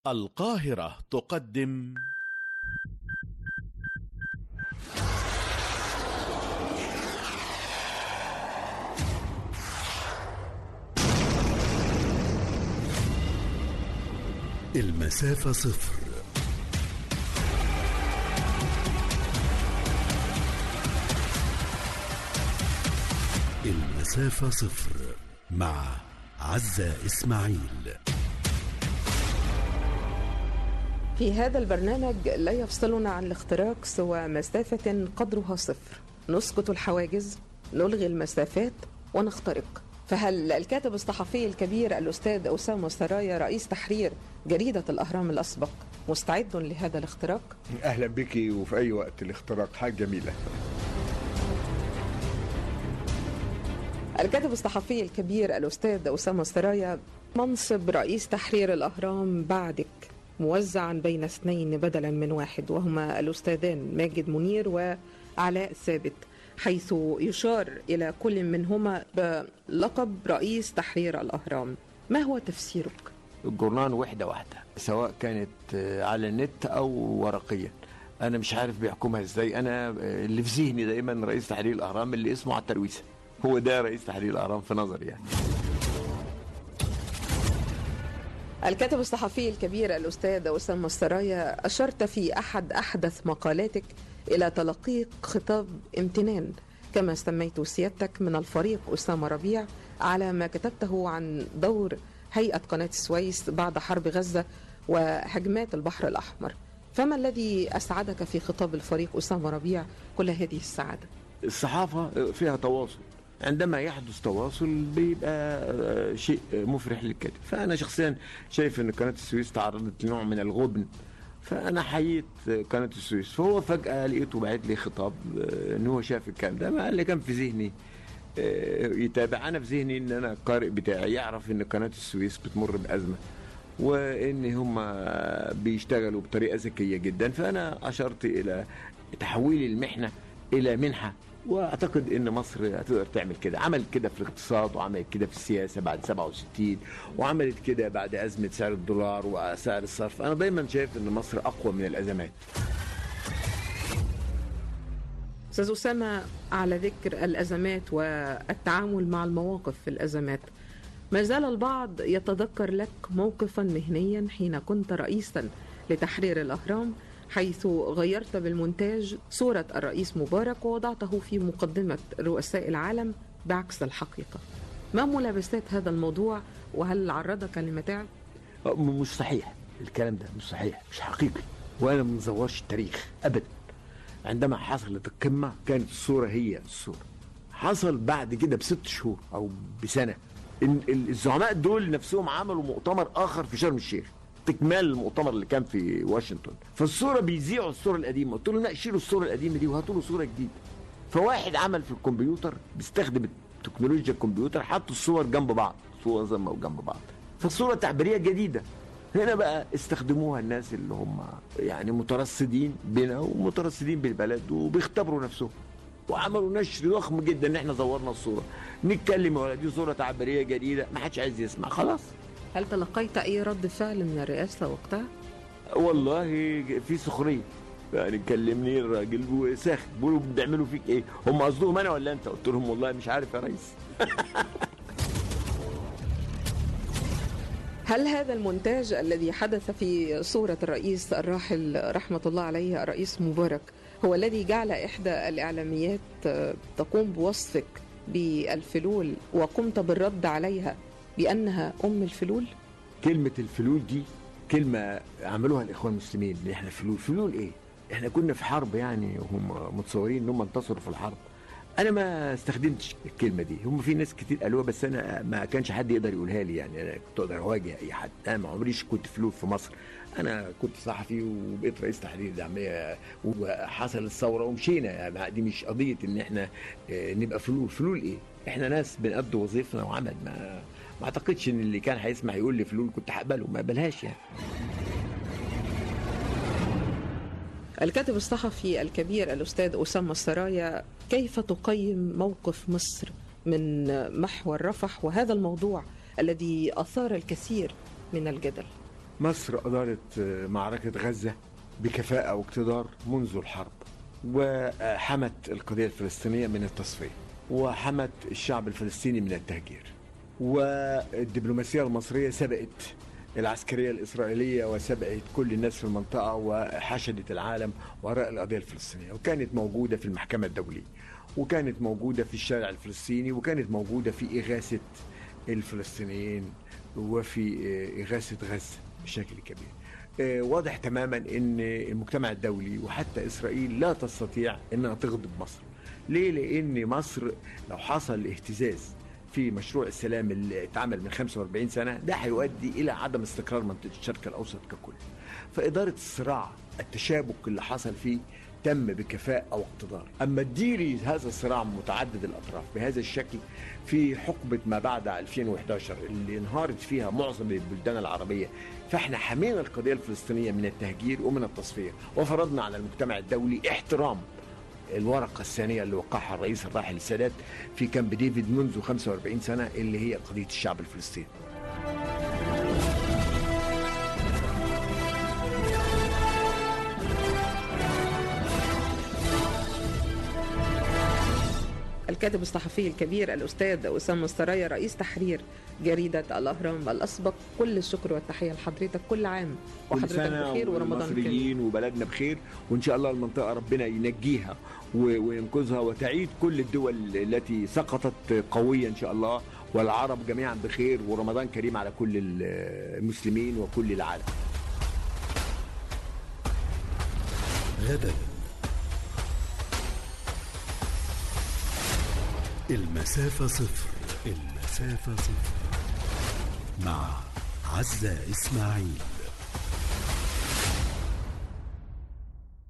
القاهرة تقدم المسافة صفر المسافة صفر مع عزة إسماعيل في هذا البرنامج لا يفصلنا عن الاختراق سوى مسافة قدرها صفر نسقط الحواجز نلغي المسافات ونخترق فهل الكاتب الصحفي الكبير الأستاذ أسامة سرايا رئيس تحرير جريدة الأهرام الأسبق مستعد لهذا الاختراق؟ اهلا بك وفي اي وقت الاختراق حاجه جميله الكاتب الصحفي الكبير الأستاذ أسامة سرايا منصب رئيس تحرير الأهرام بعدك موزعا بين اثنين بدلا من واحد وهما الأستاذان ماجد منير وعلاء ثابت حيث يشار إلى كل منهما بلقب رئيس تحرير الأهرام ما هو تفسيرك؟ الجورنان وحده واحده سواء كانت آه، على النت او ورقيا انا مش عارف بيحكمها ازاي انا آه، اللي في ذهني دايما رئيس تحرير الاهرام اللي اسمه على الترويسه هو ده رئيس تحرير الاهرام في نظري يعني الكاتب الصحفي الكبير الأستاذ أسامة السرايا أشرت في أحد أحدث مقالاتك إلى تلقيك خطاب امتنان كما سميت سيادتك من الفريق أسامة ربيع على ما كتبته عن دور هيئة قناة السويس بعد حرب غزة وهجمات البحر الأحمر فما الذي أسعدك في خطاب الفريق أسامة ربيع كل هذه السعادة؟ الصحافه فيها تواصل عندما يحدث تواصل بيبقى آه، شيء مفرح للكاتب فانا شخصيا شايف ان قناه السويس تعرضت لنوع من الغبن فانا حييت قناه السويس فهو فجاه لقيته بعت لي خطاب آه، ان هو شاف الكلام ده ما اللي كان في ذهني آه، يتابع انا في ذهني ان انا القارئ بتاعي يعرف ان قناه السويس بتمر بازمه وان هم بيشتغلوا بطريقه ذكيه جدا فانا اشرت الى تحويل المحنه الى منحه واعتقد ان مصر هتقدر تعمل كده عملت كده في الاقتصاد وعملت كده في السياسه بعد 67 وعملت كده بعد ازمه سعر الدولار وسعر الصرف انا دايما شايف ان مصر اقوى من الازمات أستاذ أسامة على ذكر الأزمات والتعامل مع المواقف في الأزمات ما زال البعض يتذكر لك موقفا مهنيا حين كنت رئيسا لتحرير الأهرام حيث غيرت بالمونتاج صورة الرئيس مبارك ووضعته في مقدمة رؤساء العالم بعكس الحقيقة ما ملابسات هذا الموضوع وهل عرضك لمتاعب؟ م- مش صحيح الكلام ده مش صحيح مش حقيقي وانا ما مزورش التاريخ ابدا عندما حصلت القمه كانت الصوره هي الصوره حصل بعد كده بست شهور او بسنه ان ال- الزعماء دول نفسهم عملوا مؤتمر اخر في شرم الشيخ تكمال المؤتمر اللي كان في واشنطن فالصوره بيذيعوا الصوره القديمه قلت لهم لا شيلوا الصوره القديمه دي وهاتوا له صوره جديده فواحد عمل في الكمبيوتر بيستخدم تكنولوجيا الكمبيوتر حط الصور جنب بعض صور زمه وجنب بعض فالصوره تعبيريه جديده هنا بقى استخدموها الناس اللي هم يعني مترصدين بنا ومترصدين بالبلد وبيختبروا نفسهم وعملوا نشر ضخم جدا ان احنا صورنا الصوره نتكلم ولا دي صوره تعبيريه جديده ما حدش عايز يسمع خلاص هل تلقيت أي رد فعل من الرئاسة وقتها؟ والله في سخريه يعني كلمني الراجل وساخن بيقولوا بيعملوا فيك ايه هم قصدهم انا ولا انت قلت لهم والله مش عارف يا ريس هل هذا المونتاج الذي حدث في صورة الرئيس الراحل رحمة الله عليه الرئيس مبارك هو الذي جعل إحدى الإعلاميات آه، تقوم بوصفك بالفلول وقمت بالرد عليها بأنها أم الفلول؟ كلمة الفلول دي كلمة عملوها الإخوان المسلمين اللي احنا فلول فلول إيه؟ احنا كنا في حرب يعني وهم متصورين إن هم انتصروا في الحرب أنا ما استخدمتش الكلمة دي هم في ناس كتير قالوها بس أنا ما كانش حد يقدر يقولها لي يعني أنا كنت أقدر أواجه أي حد أنا ما عمريش كنت فلول في مصر أنا كنت صحفي وبقيت رئيس تحرير الجمعية وحصل الثورة ومشينا يعني دي مش قضية إن احنا آه، نبقى فلول فلول إيه؟ احنا ناس بنأدي وظيفنا وعمل ما ما اعتقدش ان اللي كان هيسمح يقول لي فلول كنت هقبله ما قبلهاش يعني الكاتب الصحفي الكبير الأستاذ أسامة السرايا كيف تقيم موقف مصر من محور رفح وهذا الموضوع الذي أثار الكثير من الجدل مصر أدارت معركة غزة بكفاءة واقتدار منذ الحرب وحمت القضية الفلسطينية من التصفية وحمت الشعب الفلسطيني من التهجير والدبلوماسية المصرية سبقت العسكرية الإسرائيلية وسبقت كل الناس في المنطقة وحشدت العالم وراء القضية الفلسطينية وكانت موجودة في المحكمة الدولية وكانت موجودة في الشارع الفلسطيني وكانت موجودة في إغاثة الفلسطينيين وفي إغاثة غزة بشكل كبير آه، واضح تماما ان المجتمع الدولي وحتى اسرائيل لا تستطيع انها تغضب مصر ليه لان مصر لو حصل اهتزاز في مشروع السلام اللي اتعمل من 45 سنه ده هيؤدي الى عدم استقرار منطقه الشرق الاوسط ككل فاداره الصراع التشابك اللي حصل فيه تم بكفاءة واقتدار أما تديري هذا الصراع متعدد الأطراف بهذا الشكل في حقبة ما بعد 2011 اللي انهارت فيها معظم البلدان العربية فاحنا حمينا القضية الفلسطينية من التهجير ومن التصفية وفرضنا على المجتمع الدولي احترام الورقة الثانية اللي وقعها الرئيس الراحل السادات في كامب ديفيد منذ 45 سنة اللي هي قضية الشعب الفلسطيني الكاتب الصحفي الكبير الأستاذ أسامة السرايا رئيس تحرير جريدة الأهرام الأسبق كل الشكر والتحية لحضرتك كل عام كل وحضرتك سنة بخير ورمضان كريم والمصريين وبلدنا بخير وإن شاء الله المنطقة ربنا ينجيها و- وينقذها وتعيد كل الدول التي سقطت قوية إن شاء الله والعرب جميعا بخير ورمضان كريم على كل المسلمين وكل العالم غدا المسافة صفر المسافة صفر مع عزة إسماعيل